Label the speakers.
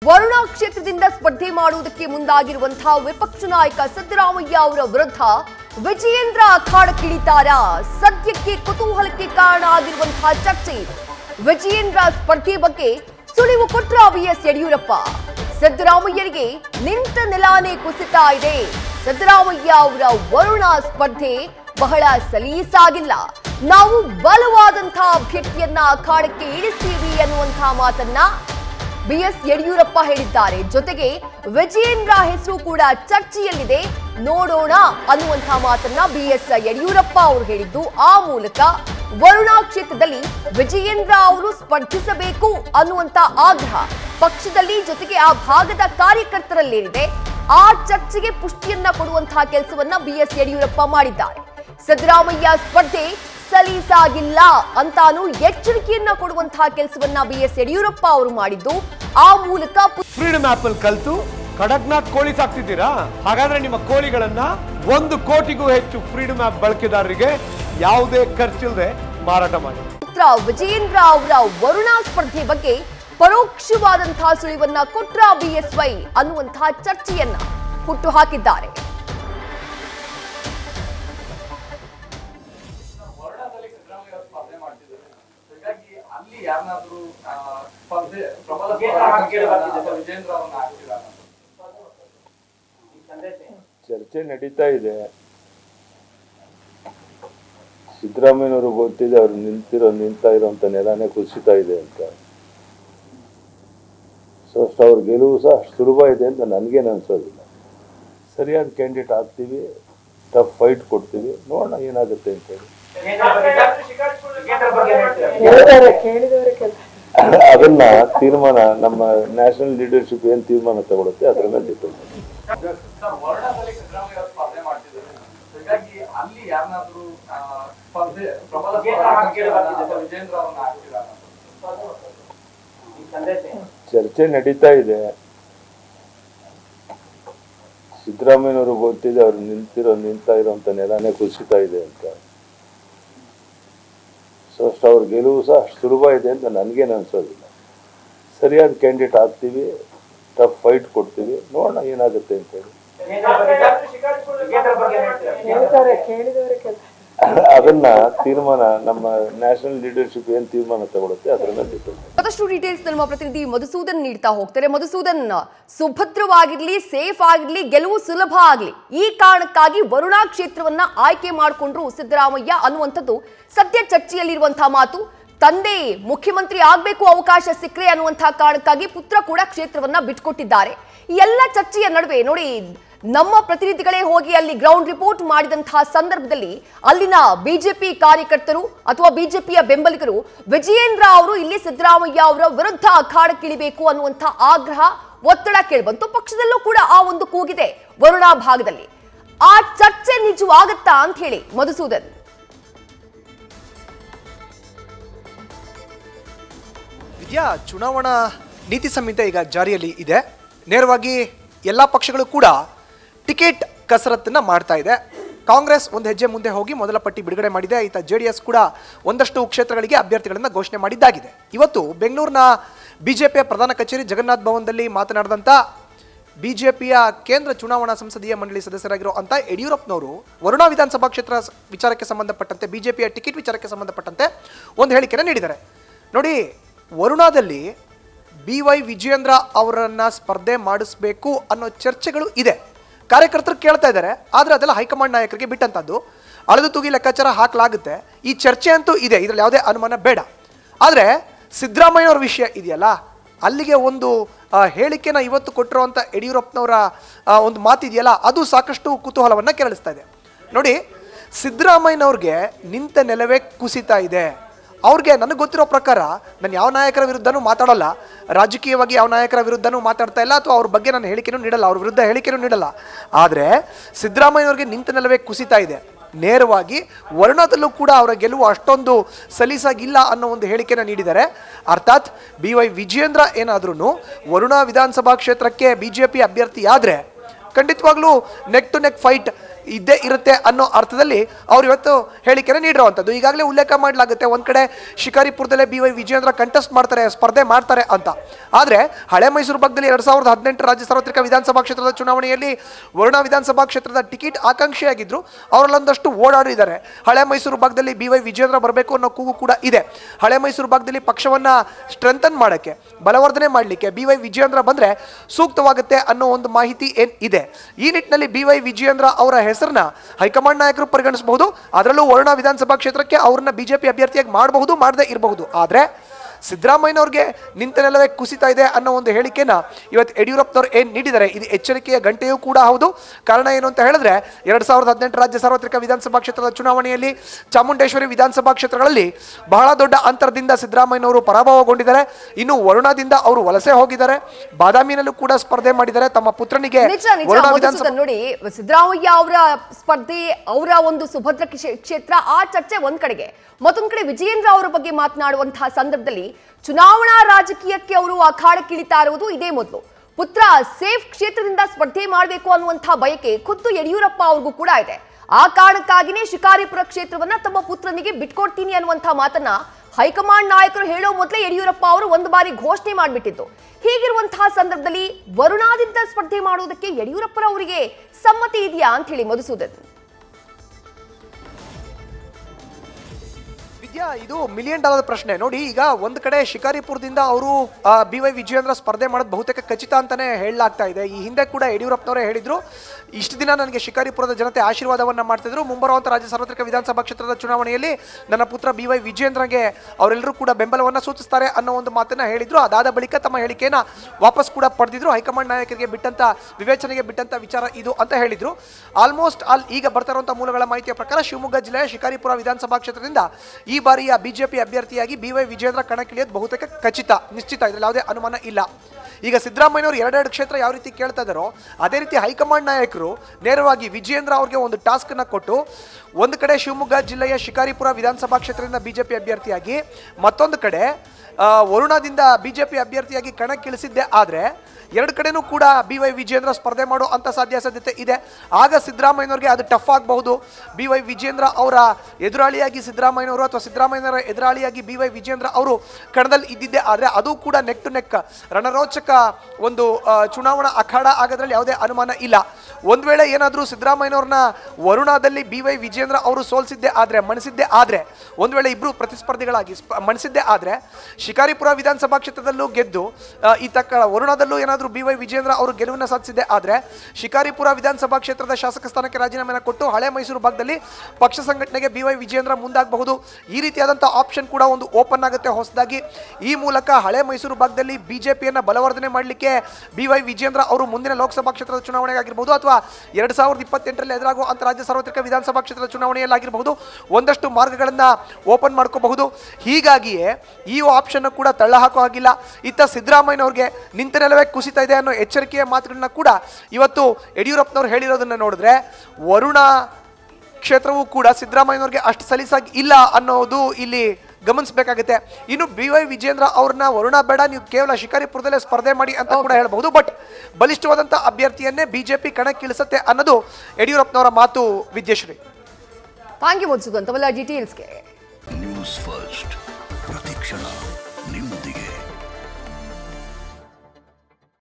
Speaker 1: ವರುಣಾ ಕ್ಷೇತ್ರದಿಂದ ಸ್ಪರ್ಧೆ ಮಾಡುವುದಕ್ಕೆ ಮುಂದಾಗಿರುವಂತಹ ವಿಪಕ್ಷ ನಾಯಕ ಸಿದ್ದರಾಮಯ್ಯ ಅವರ ವಿರುದ್ಧ ವಿಜಯೇಂದ್ರ ಅಖಾಡಕ್ಕಿಳಿತಾರಾ ಸದ್ಯಕ್ಕೆ ಕುತೂಹಲಕ್ಕೆ ಕಾರಣ ಆಗಿರುವಂತಹ ಚರ್ಚೆ ಇದು ವಿಜಯೇಂದ್ರ ಸ್ಪರ್ಧೆ ಬಗ್ಗೆ ಸುಳಿವು ಕೊಟ್ರ ಬಿಎಸ್ ಯಡಿಯೂರಪ್ಪ ಸಿದ್ದರಾಮಯ್ಯರಿಗೆ ನಿಂತ ನೆಲಾನೇ ಕುಸಿತಾ ಇದೆ ಸಿದ್ದರಾಮಯ್ಯ ಅವರ ವರುಣ ಸ್ಪರ್ಧೆ ಬಹಳ ಸಲೀಸಾಗಿಲ್ಲ ನಾವು ಬಲವಾದಂತಹ ಅಭ್ಯರ್ಥಿಯನ್ನ ಅಖಾಡಕ್ಕೆ ಇಳಿಸ್ತೀವಿ ಅನ್ನುವಂತಹ ಮಾತನ್ನ ಬಿಎಸ್ ಯಡಿಯೂರಪ್ಪ ಹೇಳಿದ್ದಾರೆ ಜೊತೆಗೆ ವಿಜಯೇಂದ್ರ ಹೆಸರು ಕೂಡ ಚರ್ಚೆಯಲ್ಲಿದೆ ನೋಡೋಣ ಅನ್ನುವಂತಹ ಮಾತನ್ನ ಬಿಎಸ್ ಯಡಿಯೂರಪ್ಪ ಅವರು ಹೇಳಿದ್ದು ಆ ಮೂಲಕ ವರುಣಾ ಕ್ಷೇತ್ರದಲ್ಲಿ ವಿಜಯೇಂದ್ರ ಅವರು ಸ್ಪರ್ಧಿಸಬೇಕು ಅನ್ನುವಂತ ಆಗ್ರಹ ಪಕ್ಷದಲ್ಲಿ ಜೊತೆಗೆ ಆ ಭಾಗದ ಕಾರ್ಯಕರ್ತರಲ್ಲೇನಿದೆ ಆ ಚರ್ಚೆಗೆ ಪುಷ್ಟಿಯನ್ನ ಕೊಡುವಂತಹ ಕೆಲಸವನ್ನ ಬಿಎಸ್ ಯಡಿಯೂರಪ್ಪ ಮಾಡಿದ್ದಾರೆ ಸಿದ್ದರಾಮಯ್ಯ ಸ್ಪರ್ಧೆ ಸಲೀಸಾಗಿಲ್ಲ ಅಂತಾನು ಎಚ್ಚರಿಕೆಯನ್ನ ಕೊಡುವಂತಹ ಕೆಲಸವನ್ನ ಬಿಎಸ್ ಯಡಿಯೂರಪ್ಪ ಅವರು ಮಾಡಿದ್ದು ಆ ಮೂಲಕ ಪು-
Speaker 2: ಫ್ರೀಡಮ್ ಆಪ್ ಅಲ್ಲಿ ಕಲ್ತು ಕಡಕ್ನಾಥ್ ಕೋಳಿ ಸಾಕ್ತಿದ್ದೀರಾ ಹಾಗಾದ್ರೆ ನಿಮ್ಮ ಕೋಳಿಗಳನ್ನ ಒಂದು ಕೋಟಿಗೂ ಹೆಚ್ಚು ಫ್ರೀಡಮ್ ಆಪ್ ಬಳಕೆದಾರರಿಗೆ ಯಾವುದೇ ಖರ್ಚಿಲ್ಲದೆ ಮಾರಾಟ ಮಾಡಿ
Speaker 1: ಪುತ್ರ ವಿಜಯೇಂದ್ರ ಅವರ ವರುಣಾ ಸ್ಪರ್ಧೆ ಬಗ್ಗೆ ಪರೋಕ್ಷವಾದಂತಹ ಸುಳಿವನ್ನ ಕೊಟ್ರ ಬಿಎಸ್ವೈ ಅನ್ನುವಂತಹ ಚರ್ಚೆಯನ್ನ ಹುಟ್ಟು ಹಾಕಿದ್ದಾರೆ
Speaker 3: ವರ್ಣದಲ್ಲಿ ಸಿದ್ದರಾಮಯ್ಯ ಅವರು ಸ್ಪರ್ಧೆ ಮಾಡ್ತಿದ್ದಾರೆ ಹೀಗಾಗಿ ಅಲ್ಲಿ ಯಾರನ್ನಾದ್ರೂ ಆ, ಸ್ಪರ್ಧೆ ಪ್ರಬಲ ಅಥವಾ ವಿಜೇಂದ್ರ ಅವರನ್ನ ಹಾಕ್ತಿದ್ದಾರೆ
Speaker 4: ಚರ್ಚೆ ನಡೀತಾ ಇದೆ ಸಿದ್ದರಾಮಯ್ಯನವರು ಗೊತ್ತಿದೆ ಅವ್ರು ನಿಂತಿರೋ ನಿಂತಾ ಇರೋಂಥ ನೆಲನೇ ಕುಸಿತಾ ಇದೆ ಅಂತ ಸೊ ಅಷ್ಟು ಅವ್ರ ಗೆಲುವು ಸಹ ಅಷ್ಟು ಸುಲಭ ಇದೆ ಅಂತ ನನಗೇನು ಅನ್ಸೋದಿಲ್ಲ ಸರಿಯಾದ ಕ್ಯಾಂಡಿಡೇಟ್ ಆಗ್ತೀವಿ ಟಫ್ ಫೈಟ್ ಕೊಡ್ತೀವಿ ನೋಡೋಣ ಏನಾಗುತ್ತೆ ಅಂತೇಳಿ ಅದನ್ನ ತೀರ್ಮಾನ ನಮ್ಮ ನ್ಯಾಷನಲ್ ಲೀಡರ್ಶಿಪ್ ಏನು ತೀರ್ಮಾನ ತಗೊಳುತ್ತೆ ಅದರ ಮೇಲೆ ಡಿಪೆಂಡ್
Speaker 3: ಸರ್ ವರ್ಣದಲ್ಲಿ ಸಿದ್ದರಾಮಯ್ಯ ಅವರು ಸ್ಪರ್ಧೆ ಮಾಡ್ತಿದ್ದಾರೆ ಹೀಗಾಗಿ ಅಲ್ಲಿ ಯಾರನ್ನಾದ್ರೂ ಆ, ಸ್ಪರ್ಧೆ ಪ್ರಬಲ ಅಥವಾ ವಿಜೇಂದ್ರ ಅವರನ್ನ ಹಾಕ್ತಿದ್ದಾರೆ
Speaker 4: ಚರ್ಚೆ ನಡೀತಾ ಇದೆ ಸಿದ್ದರಾಮಯ್ಯನವರು ಗೊತ್ತಿದೆ ಅವ್ರು ನಿಂತಿರೋ ನಿಂತಾ ಇರೋಂಥ ನೆಲನೇ ಕುಸಿತಾ ಇದೆ ಅಂತ ಸೊ ಅಷ್ಟು ಅವ್ರ ಗೆಲುವು ಸಹ ಅಷ್ಟು ಸುಲಭ ಇದೆ ಅಂತ ನನಗೇನು ಅನ್ಸೋದಿಲ್ಲ ಸರಿಯಾದ ಕ್ಯಾಂಡಿಡೇಟ್ ಆಗ್ತೀವಿ ಟಫ್ ಫೈಟ್ ಕೊಡ್ತೀವಿ ನೋಡೋಣ ಏನಾಗುತ್ತೆ ಅಂತೇಳಿ ಅದನ್ನ ತೀರ್ಮಾನ ನಮ್ಮ ನ್ಯಾಷನಲ್ ಲೀಡರ್ಶಿಪ್ ಏನು ತೀರ್ಮಾನ ತಗೊಳುತ್ತೆ ಅದರ ಮೇಲೆ ಡಿಪೆಂಡ್
Speaker 1: ಮತ್ತಷ್ಟು ಡೀಟೇಲ್ಸ್ ನಮ್ಮ ಪ್ರತಿನಿಧಿ ಮಧುಸೂದನ್ ನೀಡ್ತಾ ಹೋಗ್ತಾರೆ ಮಧುಸೂದನ್ ಸುಭದ್ರವಾಗಿರ್ಲಿ ಸೇಫ್ ಆಗಿರ್ಲಿ ಗೆಲುವು ಸುಲಭ ಆಗ್ಲಿ ಈ ಕಾರಣಕ್ಕಾಗಿ ವರುಣಾ ಕ್ಷೇತ್ರವನ್ನ ಆಯ್ಕೆ ಮಾಡಿಕೊಂಡ್ರು ಸಿದ್ದರಾಮಯ್ಯ ಅನ್ನುವಂಥದ್ದು ಸದ್ಯ ಚರ್ಚೆಯಲ್ಲಿರುವಂತಹ ಮಾತು ತಂದೆ ಮುಖ್ಯಮಂತ್ರಿ ಆಗ್ಬೇಕು ಅವಕಾಶ ಸಿಕ್ಕರೆ ಅನ್ನುವಂತಹ ಕಾರಣಕ್ಕಾಗಿ ಪುತ್ರ ಕೂಡ ಕ್ಷೇತ್ರವನ್ನ ಬಿಟ್ಕೊಟ್ಟಿದ್ದಾರೆ ಈ ಎಲ್ಲ ಚರ್ಚೆಯ ನಡುವೆ ನೋಡಿ ನಮ್ಮ ಪ್ರತಿನಿಧಿಗಳೇ ಹೋಗಿ ಅಲ್ಲಿ ಗ್ರೌಂಡ್ ರಿಪೋರ್ಟ್ ಮಾಡಿದಂತಹ ಸಂದರ್ಭದಲ್ಲಿ ಅಲ್ಲಿನ ಬಿಜೆಪಿ ಕಾರ್ಯಕರ್ತರು ಅಥವಾ ಬಿಜೆಪಿಯ ಬೆಂಬಲಿಗರು ವಿಜಯೇಂದ್ರ ಅವರು ಇಲ್ಲಿ ಸಿದ್ದರಾಮಯ್ಯ ಅವರ ವಿರುದ್ಧ ಅಖಾಡಕ್ಕಿಳಿಬೇಕು ಅನ್ನುವಂಥ ಆಗ್ರಹ ಒತ್ತಡ ಕೇಳಿಬಂತು ಪಕ್ಷದಲ್ಲೂ ಕೂಡ ಆ ಒಂದು ಕೂಗಿದೆ ವರುಣಾ ಭಾಗದಲ್ಲಿ ಆ ಚರ್ಚೆ ನಿಜವಾಗತ್ತಾ ಅಂತ ಹೇಳಿ ಮಧುಸೂದನ್
Speaker 5: ವಿದ್ಯಾ ಚುನಾವಣಾ ನೀತಿ ಸಂಹಿತೆ ಈಗ ಜಾರಿಯಲ್ಲಿ ಇದೆ ನೇರವಾಗಿ ಎಲ್ಲ ಪಕ್ಷಗಳು ಕೂಡ ಟಿಕೆಟ್ ಕಸರತ್ತನ್ನ ಮಾಡ್ತಾ ಇದೆ ಕಾಂಗ್ರೆಸ್ ಒಂದು ಹೆಜ್ಜೆ ಮುಂದೆ ಹೋಗಿ ಮೊದಲ ಪಟ್ಟಿ ಬಿಡುಗಡೆ ಮಾಡಿದೆ ಈತ ಜೆ ಡಿ ಎಸ್ ಕೂಡ ಒಂದಷ್ಟು ಕ್ಷೇತ್ರಗಳಿಗೆ ಅಭ್ಯರ್ಥಿಗಳನ್ನು ಘೋಷಣೆ ಮಾಡಿದ್ದಾಗಿದೆ ಇವತ್ತು ಬೆಂಗಳೂರಿನ ಬಿಜೆಪಿಯ ಪ್ರಧಾನ ಕಚೇರಿ ಜಗನ್ನಾಥ್ ಭವನದಲ್ಲಿ ಮಾತನಾಡಿದಂಥ ಬಿಜೆಪಿಯ ಕೇಂದ್ರ ಚುನಾವಣಾ ಸಂಸದೀಯ ಮಂಡಳಿ ಸದಸ್ಯರಾಗಿರೋ ಅಂತ ಯಡಿಯೂರಪ್ಪನವರು ವರುಣಾ ವಿಧಾನಸಭಾ ಕ್ಷೇತ್ರ ಸ- ವಿಚಾರಕ್ಕೆ ಸಂಬಂಧಪಟ್ಟಂತೆ ಬಿಜೆಪಿಯ ಟಿಕೆಟ್ ವಿಚಾರಕ್ಕೆ ಸಂಬಂಧಪಟ್ಟಂತೆ ಒಂದು ಹೇಳಿಕೆಯನ್ನು ನೀಡಿದ್ದಾರೆ ನೋಡಿ ವರುಣಾದಲ್ಲಿ ಬಿ ವೈ ವಿಜಯೇಂದ್ರ ಅವರನ್ನ ಸ್ಪರ್ಧೆ ಮಾಡಿಸ್ಬೇಕು ಅನ್ನೋ ಚರ್ಚೆಗಳು ಇದೆ ಕಾರ್ಯಕರ್ತರು ಕೇಳ್ತಾ ಇದ್ದಾರೆ ಆದರೆ ಅದೆಲ್ಲ ಹೈಕಮಾಂಡ್ ನಾಯಕರಿಗೆ ಬಿಟ್ಟಂತದ್ದು ಅಳೆದು ತೂಗಿ ಲೆಕ್ಕಾಚಾರ ಹಾಕಲಾಗುತ್ತೆ ಈ ಚರ್ಚೆ ಅಂತೂ ಇದೆ ಇದರಲ್ಲಿ ಯಾವುದೇ ಅನುಮಾನ ಬೇಡ ಆದರೆ ಸಿದ್ದರಾಮಯ್ಯನವ್ರ ವಿಷಯ ಇದೆಯಲ್ಲ ಅಲ್ಲಿಗೆ ಒಂದು ಆ, ಹೇಳಿಕೆನ ಇವತ್ತು ಕೊಟ್ಟಿರುವಂಥ ಯಡಿಯೂರಪ್ಪನವರ ಆ, ಒಂದು ಮಾತಿದೆಯಲ್ಲ ಅದು ಸಾಕಷ್ಟು ಕುತೂಹಲವನ್ನು ಕೆರಳಿಸ್ತಾ ಇದೆ ನೋಡಿ ಸಿದ್ದರಾಮಯ್ಯನವ್ರಿಗೆ ನಿಂತ ನೆಲವೇ ಕುಸಿತಾ ಇದೆ ಅವ್ರಿಗೆ ನನಗೆ ಗೊತ್ತಿರೋ ಪ್ರಕಾರ ನಾನು ಯಾವ ನಾಯಕರ ವಿರುದ್ಧನೂ ಮಾತಾಡಲ್ಲ ರಾಜಕೀಯವಾಗಿ ಯಾವ ನಾಯಕರ ವಿರುದ್ಧನೂ ಮಾತಾಡ್ತಾ ಇಲ್ಲ ಅಥವಾ ಅವ್ರ ಬಗ್ಗೆ ನಾನು ಹೇಳಿಕೆನೂ ನೀಡಲ್ಲ ಅವ್ರ ವಿರುದ್ಧ ಹೇಳಿಕೆನೂ ನೀಡಲ್ಲ ಆದರೆ ಸಿದ್ದರಾಮಯ್ಯನವ್ರಿಗೆ ನಿಂತ ನೆಲವೇ ಕುಸಿತಾ ಇದೆ ನೇರವಾಗಿ ವರ್ಣದಲ್ಲೂ ಕೂಡ ಅವರ ಗೆಲುವು ಅಷ್ಟೊಂದು ಸಲೀಸಾಗಿಲ್ಲ ಅನ್ನೋ ಒಂದು ಹೇಳಿಕೆನ ನೀಡಿದ್ದಾರೆ ಅರ್ಥಾತ್ ಬಿ ವೈ ವಿಜಯೇಂದ್ರ ಏನಾದ್ರೂ ವರುಣಾ ವಿಧಾನಸಭಾ ಕ್ಷೇತ್ರಕ್ಕೆ ಬಿಜೆಪಿ ಅಭ್ಯರ್ಥಿ ಆದರೆ ಖಂಡಿತವಾಗ್ಲೂ ನೆಕ್ ಟು ನೆಕ್ ಫೈಟ್ ಇದ್ದೇ ಇರುತ್ತೆ ಅನ್ನೋ ಅರ್ಥದಲ್ಲಿ ಅವ್ರು ಇವತ್ತು ಹೇಳಿಕೆನ ನೀಡಿರುವಂಥದ್ದು ಈಗಾಗಲೇ ಉಲ್ಲೇಖ ಮಾಡಲಾಗುತ್ತೆ ಒಂದ್ ಕಡೆ ಶಿಕಾರಿಪುರದಲ್ಲೇ ಬಿ ವೈ ವಿಜಯೇಂದ್ರ ಕಂಟೆಸ್ಟ್ ಮಾಡ್ತಾರೆ ಸ್ಪರ್ಧೆ ಮಾಡ್ತಾರೆ ಅಂತ ಆದ್ರೆ ಹಳೆ ಮೈಸೂರು ಭಾಗದಲ್ಲಿ ಎರಡ್ ಸಾವಿರದ ಹದಿನೆಂಟು ರಾಜ್ಯ ಸಾರ್ವತ್ರಿಕ ವಿಧಾನಸಭಾ ಕ್ಷೇತ್ರದ ಚುನಾವಣೆಯಲ್ಲಿ ವರುಣಾ ವಿಧಾನಸಭಾ ಕ್ಷೇತ್ರದ ಟಿಕೆಟ್ ಆಕಾಂಕ್ಷಿಯಾಗಿದ್ರು ಅವರಲ್ಲೊಂದಷ್ಟು ಓಡಾಡಿದ್ದಾರೆ ಹಳೆ ಮೈಸೂರು ಭಾಗದಲ್ಲಿ ಬಿ ವೈ ವಿಜಯೇಂದ್ರ ಬರಬೇಕು ಅನ್ನೋ ಕೂಗು ಕೂಡ ಇದೆ ಹಳೆ ಮೈಸೂರು ಭಾಗದಲ್ಲಿ ಪಕ್ಷವನ್ನ ಸ್ಟ್ರೆಂಥನ್ ಮಾಡಕ್ಕೆ ಬಲವರ್ಧನೆ ಮಾಡಲಿಕ್ಕೆ ಬಿ ವೈ ವಿಜಯೇಂದ್ರ ಬಂದ್ರೆ ಸೂಕ್ತವಾಗುತ್ತೆ ಅನ್ನೋ ಒಂದು ಮಾಹಿತಿ ಏನ್ ಇದೆ ಈ ನಿಟ್ಟಿನಲ್ಲಿ ಬಿ ವೈ ವಿಜಯೇಂದ್ರ ಅವರ ಹೆಸರನ್ನ ಹೈಕಮಾಂಡ್ ನಾಯಕರು ಪರಿಗಣಿಸಬಹುದು ಅದರಲ್ಲೂ ವರುಣಾ ವಿಧಾನಸಭಾ ಕ್ಷೇತ್ರಕ್ಕೆ ಅವ್ರನ್ನ ಬಿಜೆಪಿ ಅಭ್ಯರ್ಥಿಯಾಗಿ ಮಾಡಬಹುದು ಮಾಡದೇ ಇರಬಹುದು ಆದ್ರೆ ಸಿದ್ದರಾಮಯ್ಯನವ್ರಿಗೆ ನಿಂತ ನೆಲವೇ ಕುಸಿತಾ ಇದೆ ಅನ್ನೋ ಒಂದು ಹೇಳಿಕೆನ ಇವತ್ತು ಯಡಿಯೂರಪ್ಪನವ್ರು ಏನು ನೀಡಿದ್ದಾರೆ ಇದು ಎಚ್ಚರಿಕೆಯ ಗಂಟೆಯೂ ಕೂಡ ಹೌದು ಕಾರಣ ಏನು ಅಂತ ಹೇಳಿದ್ರೆ ಎರಡ್ ಸಾವಿರದ ಹದಿನೆಂಟು ರಾಜ್ಯ ಸಾರ್ವತ್ರಿಕ ವಿಧಾನಸಭಾ ಕ್ಷೇತ್ರದ ಚುನಾವಣೆಯಲ್ಲಿ ಚಾಮುಂಡೇಶ್ವರಿ ವಿಧಾನಸಭಾ ಕ್ಷೇತ್ರಗಳಲ್ಲಿ ಬಹಳ ದೊಡ್ಡ ಅಂತರದಿಂದ ಸಿದ್ದರಾಮಯ್ಯನವರು ಪರಾಭವಗೊಂಡಿದ್ದಾರೆ ಇನ್ನು ವರುಣಾದಿಂದ ಅವರು ವಲಸೆ ಹೋಗಿದ್ದಾರೆ ಬಾದಾಮಿನಲ್ಲೂ ಕೂಡ ಸ್ಪರ್ಧೆ ಮಾಡಿದ್ದಾರೆ ತಮ್ಮ ಪುತ್ರನಿಗೆ
Speaker 1: ನಿಜ ನಿಜ
Speaker 5: ವರುಣಾ
Speaker 1: ಮಧುಸೂದನ್
Speaker 5: ವಿಧಾನಸಭಾ
Speaker 1: ನೋಡಿ ಸಿದ್ದರಾಮಯ್ಯ ಅವರ ಸ್ಪರ್ಧೆ ಅವರ ಒಂದು ಸುಭದ್ರ ಕ್ಷೇ- ಕ್ಷೇತ್ರ ಆ ಚರ್ಚೆ ಒಂದ್ ಕಡೆಗೆ ಮತ್ತೊಂದ್ ಕಡೆ ವಿಜಯೇಂದ್ರ ಅವರ ಬಗ್ಗೆ ಮಾತನಾಡುವಂತಹ ಸಂದರ್ಭದಲ್ಲಿ ಚುನಾವಣಾ ರಾಜಕೀಯಕ್ಕೆ ಅವರು ಅಖಾಡಕ್ಕಿಳಿತಾ ಇರುವುದು ಇದೇ ಮೊದಲು ಪುತ್ರ ಸೇಫ್ ಕ್ಷೇತ್ರದಿಂದ ಸ್ಪರ್ಧೆ ಮಾಡಬೇಕು ಅನ್ನುವಂತಹ ಬಯಕೆ ಖುದ್ದು ಯಡಿಯೂರಪ್ಪ ಅವ್ರಿಗೂ ಕೂಡ ಇದೆ ಆ ಕಾರಣಕ್ಕಾಗಿನೇ ಶಿಕಾರಿಪುರ ಕ್ಷೇತ್ರವನ್ನ ತಮ್ಮ ಪುತ್ರನಿಗೆ ಬಿಟ್ಕೊಡ್ತೀನಿ ಅನ್ನುವಂತಹ ಮಾತನ್ನ ಹೈಕಮಾಂಡ್ ನಾಯಕರು ಹೇಳೋ ಮೊದಲೇ ಯಡಿಯೂರಪ್ಪ ಅವರು ಒಂದು ಬಾರಿ ಘೋಷಣೆ ಮಾಡಿಬಿಟ್ಟಿದ್ದು ಹೀಗಿರುವಂತಹ ಸಂದರ್ಭದಲ್ಲಿ ವರುಣಾದಿಂದ ಸ್ಪರ್ಧೆ ಮಾಡುವುದಕ್ಕೆ ಯಡಿಯೂರಪ್ಪರವರಿಗೆ ಸಮ್ಮತಿ ಇದೆಯಾ ಅಂತ ಹೇಳಿ ಮಧುಸೂದನ್
Speaker 5: ವಿದ್ಯಾ ಇದು ಮಿಲಿಯನ್ ಡಾಲರ್ ಪ್ರಶ್ನೆ ನೋಡಿ ಈಗ ಒಂದ್ ಕಡೆ ಶಿಕಾರಿಪುರದಿಂದ ಅವರು ಬಿ ವೈ ವಿಜಯೇಂದ್ರ ಸ್ಪರ್ಧೆ ಮಾಡೋದು ಬಹುತೇಕ ಖಚಿತ ಅಂತಾನೆ ಹೇಳಲಾಗ್ತಾ ಇದೆ ಈ ಹಿಂದೆ ಕೂಡ ಯಡಿಯೂರಪ್ಪನವರೇ ಹೇಳಿದ್ರು ಇಷ್ಟು ದಿನ ನನಗೆ ಶಿಕಾರಿಪುರದ ಜನತೆ ಆಶೀರ್ವಾದವನ್ನ ಮಾಡ್ತಿದ್ರು ಮುಂಬರುವಂತ ರಾಜ್ಯ ಸಾರ್ವತ್ರಿಕ ವಿಧಾನಸಭಾ ಕ್ಷೇತ್ರದ ಚುನಾವಣೆಯಲ್ಲಿ ನನ್ನ ಪುತ್ರ ಬಿ ವೈ ವಿಜಯೇಂದ್ರಗೆ ಅವರೆಲ್ಲರೂ ಕೂಡ ಬೆಂಬಲವನ್ನ ಸೂಚಿಸ್ತಾರೆ ಅನ್ನೋ ಒಂದು ಮಾತನ್ನ ಹೇಳಿದ್ರು ಅದಾದ ಬಳಿಕ ತಮ್ಮ ಹೇಳಿಕೆಯನ್ನ ವಾಪಸ್ ಕೂಡ ಪಡೆದಿದ್ರು ಹೈಕಮಾಂಡ್ ನಾಯಕರಿಗೆ ಬಿಟ್ಟಂತ ವಿವೇಚನೆಗೆ ಬಿಟ್ಟಂತ ವಿಚಾರ ಇದು ಅಂತ ಹೇಳಿದ್ರು ಆಲ್ಮೋಸ್ಟ್ ಆಲ್ ಈಗ ಬರ್ತಾ ಇರುವಂತಹ ಮೂಲಗಳ ಮಾಹಿತಿಯ ಪ್ರಕಾರ ಶಿವಮೊಗ್ಗ ಜಿಲ್ಲೆಯ ಶಿಕಾರಿಪುರ ವಿಧಾನಸಭಾ ಕ್ಷೇತ್ರದಿಂದ ಈ ಬಾರಿಯ ಬಿಜೆಪಿ ಅಭ್ಯರ್ಥಿಯಾಗಿ ಬಿ ವೈ ವಿಜೇಂದ್ರ ಕಣಕ್ಕಿಳಿಯೋದು ಬಹುತೇಕ ಖಚಿತ ನಿಶ್ಚಿತ ಇದ್ರಲ್ಲಿ ಯಾವುದೇ ಅನುಮಾನ ಇಲ್ಲ ಈಗ ಸಿದ್ದರಾಮಯ್ಯನವರು ಎರಡೆರಡು ಕ್ಷೇತ್ರ ಯಾವ ರೀತಿ ಕೇಳ್ತಾ ಇದ್ದಾರೋ ಅದೇ ರೀತಿ ಹೈಕಮಾಂಡ್ ನಾಯಕರು ನೇರವಾಗಿ ವಿಜಯೇಂದ್ರ ಅವ್ರಿಗೆ ಒಂದು ಟಾಸ್ಕ್ ನ ಕೊಟ್ಟು ಒಂದು ಕಡೆ ಶಿವಮೊಗ್ಗ ಜಿಲ್ಲೆಯ ಶಿಕಾರಿಪುರ ವಿಧಾನಸಭಾ ಕ್ಷೇತ್ರದಿಂದ ಬಿಜೆಪಿ ಅಭ್ಯರ್ಥಿಯಾಗಿ ಮತ್ತೊಂದು ಕಡೆ ಆ, ವರುಣಾದಿಂದ ಬಿಜೆಪಿ ಅಭ್ಯರ್ಥಿಯಾಗಿ ಕಣಕ್ಕಿಳಿಸಿದ್ದೆ ಆದ್ರೆ ಎರಡು ಕಡೆನೂ ಕೂಡ ಬಿ ವೈ ವಿಜೇಂದ್ರ ಸ್ಪರ್ಧೆ ಮಾಡೋ ಅಂತ ಸಾಧ್ಯ ಸಾಧ್ಯತೆ ಇದೆ ಆಗ ಸಿದ್ದರಾಮಯ್ಯನವ್ರಿಗೆ ಅದು ಟಫ್ ಆಗಬಹುದು ಬಿ ವೈ ವಿಜೇಂದ್ರ ಅವರ ಎದುರಾಳಿಯಾಗಿ ಸಿದ್ದರಾಮಯ್ಯನವರು ಅಥವಾ ಸಿದ್ದರಾಮಯ್ಯನವರ ಎದುರಾಳಿಯಾಗಿ ಬಿ ವೈ ವಿಜೇಂದ್ರ ಅವರು ಕಣದಲ್ಲಿ ಇದ್ದಿದ್ದೆ ಆದರೆ ಅದು ಕೂಡ ನೆಕ್ ಟು ನೆಕ್ ರಣರೋಚಕ ಒಂದು ಆ, ಚುನಾವಣಾ ಅಖಾಡ ಆಗೋದ್ರಲ್ಲಿ ಯಾವುದೇ ಅನುಮಾನ ಇಲ್ಲ ಒಂದ್ ವೇಳೆ ಏನಾದರೂ ಸಿದ್ದರಾಮಯ್ಯನವ್ರನ್ನ ವರುಣಾದಲ್ಲಿ ಬಿ ವೈ ವಿಜೇಂದ್ರ ಅವರು ಸೋಲಿಸಿದ್ದೆ ಆದ್ರೆ ಮಣಿಸಿದ್ದೆ ಆದ್ರೆ ಒಂದ್ ವೇಳೆ ಇಬ್ರು ಪ್ರತಿಸ್ಪರ್ಧಿಗಳಾಗಿ ಸ್ಪ- ಮಣಿಸಿದ್ದೆ ಆದ್ರೆ ಶಿಕಾರಿಪುರ ವಿಧಾನಸಭಾ ಕ್ಷೇತ್ರದಲ್ಲೂ ಗೆದ್ದು ಆ, ಈ ತಕ್ಕ ವರುಣಾದಲ್ಲೂ ಏನಾದರೂ ಬಿ ವೈ ವಿಜೇಂದ್ರ ಅವರು ಗೆಲುವನ್ನ ಸಾಧಿಸಿದ್ದೆ ಆದ್ರೆ ಶಿಕಾರಿಪುರ ವಿಧಾನಸಭಾ ಕ್ಷೇತ್ರದ ಶಾಸಕ ಸ್ಥಾನಕ್ಕೆ ರಾಜೀನಾಮೆನ ಕೊಟ್ಟು ಹಳೆ ಮೈಸೂರು ಭಾಗದಲ್ಲಿ ಪಕ್ಷ ಸಂಘಟನೆಗೆ ಬಿ ವೈ ವಿಜೇಂದ್ರ ಮುಂದಾಗಬಹುದು ಈ ರೀತಿಯಾದಂತಹ ಆಪ್ಷನ್ ಕೂಡ ಒಂದು ಓಪನ್ ಆಗುತ್ತೆ ಹೊಸದಾಗಿ ಈ ಮೂಲಕ ಹಳೆ ಮೈಸೂರು ಭಾಗದಲ್ಲಿ ಬಿಜೆಪಿಯನ್ನ ಬಲವರ್ಧನೆ ಮಾಡಲಿಕ್ಕೆ ಬಿ ವೈ ವಿಜೇಂದ್ರ ಅವರು ಮುಂದಿನ ಲೋಕಸಭಾ ಕ್ಷೇತ್ರದ ಚುನಾವಣೆಗಾಗಿರ್ಬೋದು ಅಥವಾ ಎರಡ್ ಸಾವಿರದ ಇಪ್ಪತ್ತೆಂಟರಲ್ಲಿ ಎದುರಾಗುವ ಅಂತ ರಾಜ್ಯ ಸಾರ್ವತ್ರಿಕ ವಿಧಾನಸಭಾ ಕ್ಷೇತ್ರದ ಚುನಾವಣೆಯಲ್ಲಾಗಿರಬಹುದು ಒಂದಷ್ಟು ಮಾರ್ಗಗಳನ್ನ ಓಪನ್ ಮಾಡ್ಕೋಬಹುದು ಹೀಗಾಗಿಯೇ ಈ ಆಪ್ಷನ್ ಕೂಡ ತಳ್ಳ ಹಾಕೋ ಹಾಗಿಲ್ಲ ಇತ್ತ ಸಿದ್ದರಾಮಯ್ಯನವ್ರಿಗೆ ನಿಂತ ನೆಲವೇ ಕುಸಿತಾ ಇದೆ ಅನ್ನೋ ಎಚ್ಚರಿಕೆಯ ಮಾತುಗಳನ್ನ ಕೂಡ ಇವತ್ತು ಯಡಿಯೂರಪ್ಪನವ್ರು ಹೇಳಿರೋದನ್ನ ನೋಡಿದ್ರೆ ವರುಣ ಕ್ಷೇತ್ರವೂ ಕೂಡ ಸಿದ್ದರಾಮಯ್ಯನವ್ರಿಗೆ ಅಷ್ಟು ಸಲೀಸಾಗಿ ಇಲ್ಲ ಅನ್ನೋದು ಇಲ್ಲಿ ಗಮನಿಸಬೇಕಾಗುತ್ತೆ ಇನ್ನು ಬಿ ವೈ ವಿಜೇಂದ್ರ ಅವ್ರನ್ನ ವರುಣ ಬೇಡ ನೀವು ಕೇವಲ ಶಿಕಾರಿಪುರದಲ್ಲೇ ಸ್ಪರ್ಧೆ ಮಾಡಿ ಅಂತ ಕೂಡ ಹೇಳ್ಬಹುದು ಬಟ್ ಬಲಿಷ್ಠವಾದಂತ ಅಭ್ಯರ್ಥಿಯನ್ನೇ ಬಿಜೆಪಿ ಕಣಕ್ಕಿಳಿಸುತ್ತೆ ಅನ್ನೋದು ಯಡಿಯೂರಪ್ಪನವರ ಮಾತು ವಿದ್ಯಶ್ರೀ
Speaker 1: ಥ್ಯಾಂಕ್ ಯು ಮಧುಸೂದನ್ ತಮ್ಮೆಲ್ಲ ಡೀಟೇಲ್ಸ್ಗೆ
Speaker 6: ನ್ಯೂಸ್ ಫಸ್ಟ್ ಪ್ರತಿಕ್ಷಣ